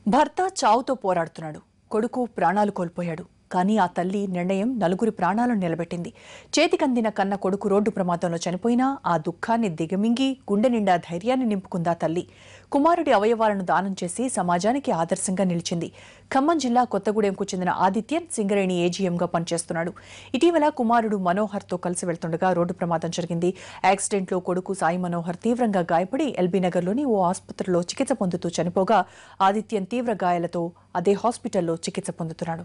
భర్త చావుతో పోరాడుతున్నాడు కొడుకు ప్రాణాలు కోల్పోయాడు కానీ ఆ తల్లి నిర్ణయం నలుగురి ప్రాణాలను నిలబెట్టింది చేతికందిన కన్న కొడుకు రోడ్డు ప్రమాదంలో చనిపోయినా ఆ దుఃఖాన్ని దిగమింగి గుండె నిండా ధైర్యాన్ని నింపుకుందా తల్లి కుమారుడి అవయవాలను దానం చేసి సమాజానికి ఆదర్శంగా నిలిచింది ఖమ్మం జిల్లా కొత్తగూడెంకు చెందిన ఆదిత్యన్ సింగరేణి ఏజీఎంగా పనిచేస్తున్నాడు ఇటీవల కుమారుడు మనోహర్తో కలిసి వెళ్తుండగా రోడ్డు ప్రమాదం జరిగింది యాక్సిడెంట్లో కొడుకు సాయి మనోహర్ తీవ్రంగా గాయపడి ఎల్బీ నగర్లోని ఓ ఆసుపత్రిలో చికిత్స పొందుతూ చనిపోగా ఆదిత్యన్ తీవ్ర గాయాలతో అదే హాస్పిటల్లో చికిత్స పొందుతున్నాడు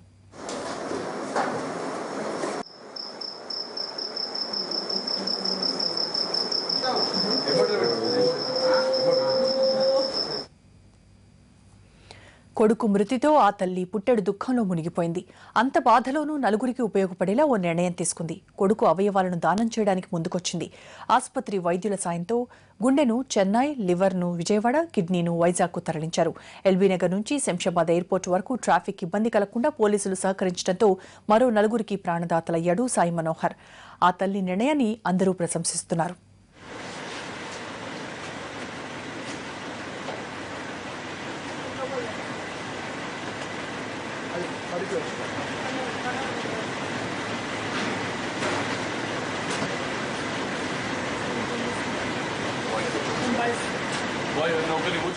కొడుకు మృతితో ఆ తల్లి పుట్టెడు దుఃఖంలో మునిగిపోయింది అంత బాధలోనూ నలుగురికి ఉపయోగపడేలా ఓ నిర్ణయం తీసుకుంది కొడుకు అవయవాలను దానం చేయడానికి ముందుకొచ్చింది ఆసుపత్రి వైద్యుల సాయంతో గుండెను చెన్నై లివర్ను విజయవాడ కిడ్నీను వైజాగ్కు తరలించారు ఎల్బీ నగర్ నుంచి శంషాబాద్ ఎయిర్పోర్ట్ వరకు ట్రాఫిక్ ఇబ్బంది కలగకుండా పోలీసులు సహకరించడంతో మరో నలుగురికి ప్రాణదాతలయ్యాడు సాయి మనోహర్ ఆ తల్లి నిర్ణయాన్ని అందరూ ప్రశంసిస్తున్నారు Voy, no, que le